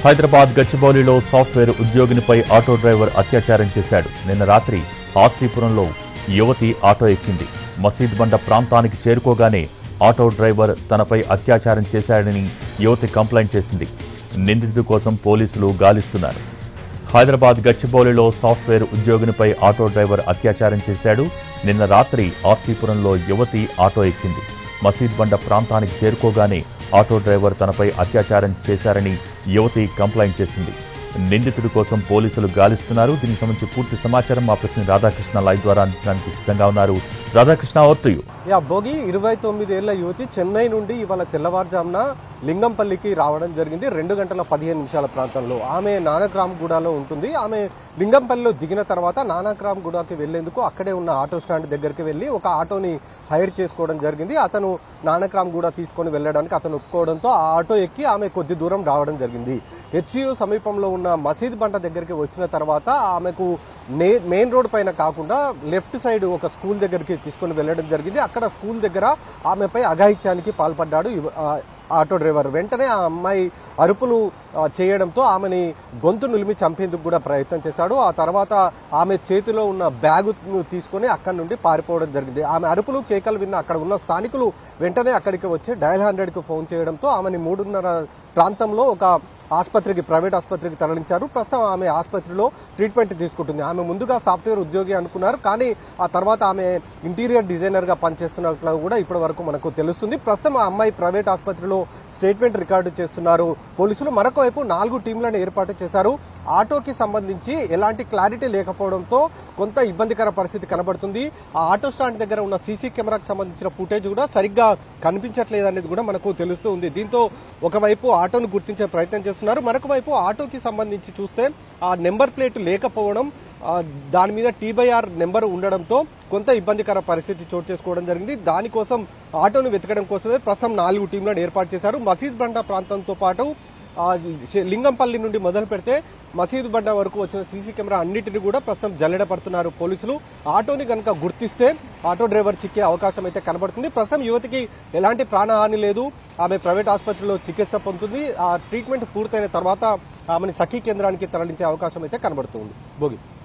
హైదరాబాద్ గచ్చిబౌలిలో సాఫ్ట్వేర్ ఉద్యోగినిపై auto driver అత్యాచారం చేశాడు నిన్న రాత్రి ఆర్సీపురంలో యువతి ఆటో ఎక్కింది మసీద్ బండ ప్రాంతానికి చేరుకోగానే ఆటో డ్రైవర్ తనపై అత్యాచారం చేశాడని యువతి కంప్లైంట్ చేసింది నిందితుడి కోసం పోలీసులు గాలిస్తున్నారు హైదరాబాద్ గచ్చిబౌలిలో సాఫ్ట్వేర్ ఉద్యోగినిపై ఆటో డ్రైవర్ అత్యాచారం చేశాడు నిన్న రాత్రి ఆర్సీపురంలో యువతి ఆటో ఎక్కింది మసీద్ బండ ప్రాంతానికి చేరుకోగానే ఆటో డ్రైవర్ తనపై అత్యాచారం చేశారని యువతి కంప్లైంట్ చేసింది నిందితుడి కోసం పోలీసులు గాలిస్తున్నారు దీనికి సంబంధించి పూర్తి సమాచారం మా ప్రతినిధి రాధాకృష్ణ లైవ్ ద్వారా అందించడానికి సిద్ధంగా ఉన్నారు రాధాకృష్ణ ఓర్తుయు యా భోగి ఇరవై తొమ్మిది ఏళ్ల యువతి చెన్నై నుండి ఇవాళ తెల్లవారుజామున లింగంపల్లికి రావడం జరిగింది రెండు గంటల పదిహేను నిమిషాల ప్రాంతంలో ఆమె నానక్రామ్గూడలో ఉంటుంది ఆమె లింగంపల్లిలో దిగిన తర్వాత నానక్రామ్గూడకి వెళ్లేందుకు అక్కడే ఉన్న ఆటో స్టాండ్ దగ్గరికి వెళ్లి ఒక ఆటోని హైర్ చేసుకోవడం జరిగింది అతను నానక్రామ్గూడ తీసుకొని వెళ్ళడానికి అతను ఒప్పుకోవడంతో ఆ ఆటో ఎక్కి ఆమె కొద్ది దూరం రావడం జరిగింది హెచ్యు సమీపంలో ఉన్న మసీద్ బంట దగ్గరికి వచ్చిన తర్వాత ఆమెకు నే- మెయిన్ రోడ్ పైన కాకుండా లెఫ్ట్ సైడ్ ఒక స్కూల్ దగ్గరికి తీసుకొని వెళ్ళడం జరిగింది అక్కడ స్కూల్ దగ్గర ఆమెపై అఘాయిత్యానికి పాల్పడ్డాడు ఇవ- ఆ ఆటో డ్రైవర్ వెంటనే ఆ అమ్మాయి అరుపులు ఆ, చేయడంతో ఆమెని గొంతు నులిమి చంపేందుకు కూడా ప్రయత్నం చేశాడు ఆ తర్వాత ఆమె చేతిలో ఉన్న బ్యాగును తీసుకొని అక్కడి నుండి పారిపోవడం జరిగింది ఆమె అరుపులు కేకలు విన్న అక్కడ ఉన్న స్థానికులు వెంటనే అక్కడికి వచ్చి డయల్ హండ్రెడ్ కు ఫోన్ చేయడంతో ఆమెని మూడున్నర ప్రాంతంలో ఒక ఆసుపత్రికి ప్రైవేట్ ఆసుపత్రికి తరలించారు ప్రస్తుతం ఆమె ఆసుపత్రిలో ట్రీట్మెంట్ తీసుకుంటుంది ఆమె ముందుగా సాఫ్ట్వేర్ ఉద్యోగి అనుకున్నారు కానీ ఆ తర్వాత ఆమె ఇంటీరియర్ డిజైనర్ గా పనిచేస్తున్నట్లు కూడా ఇప్పటి వరకు మనకు తెలుస్తుంది ప్రస్తుతం ఆ అమ్మాయి ప్రైవేట్ ఆసుపత్రిలో స్టేట్మెంట్ రికార్డు చేస్తున్నారు పోలీసులు మరొక వైపు నాలుగు టీంలను ఏర్పాటు చేశారు ఆటోకి సంబంధించి ఎలాంటి క్లారిటీ లేకపోవడంతో కొంత ఇబ్బందికర పరిస్థితి కనబడుతుంది ఆ ఆటో స్టాండ్ దగ్గర ఉన్న సీసీ కెమెరాకు సంబంధించిన ఫుటేజ్ కూడా సరిగ్గా కనిపించట్లేదు అనేది కూడా మనకు తెలుస్తూ ఉంది దీంతో ఒకవైపు ఆటోను గుర్తించే ప్రయత్నం చేస్తున్నారు మరొక వైపు ఆటోకి సంబంధించి చూస్తే ఆ నెంబర్ ప్లేట్ లేకపోవడం ఆ, దాని మీద టీ బై ఆర్ నెంబర్ ఉండడంతో కొంత ఇబ్బందికర పరిస్థితి చోటు చేసుకోవడం జరిగింది దానికోసం ఆటోను వెతకడం కోసమే ప్రస్తుతం నాలుగు టీంలను ఏర్పాటు చేశారు మసీద్ బండ ప్రాంతంతో పాటు ఆ, శ- లింగంపల్లి నుండి మొదలు పెడితే మసీద్ బండ వరకు వచ్చిన సీసీ కెమెరా అన్నిటిని కూడా ప్రస్తుతం జల్లెడ పడుతున్నారు పోలీసులు ఆటోని కనుక గుర్తిస్తే ఆటో డ్రైవర్ చిక్కే అవకాశం అయితే కనబడుతుంది ప్రస్తుతం యువతికి ఎలాంటి ప్రాణహాని లేదు ఆమె ప్రైవేట్ ఆసుపత్రిలో చికిత్స పొందుతుంది ఆ ట్రీట్మెంట్ పూర్తయిన తర్వాత ఆమెను సఖీ కేంద్రానికి తరలించే అవకాశం అయితే కనబడుతుంది భోగి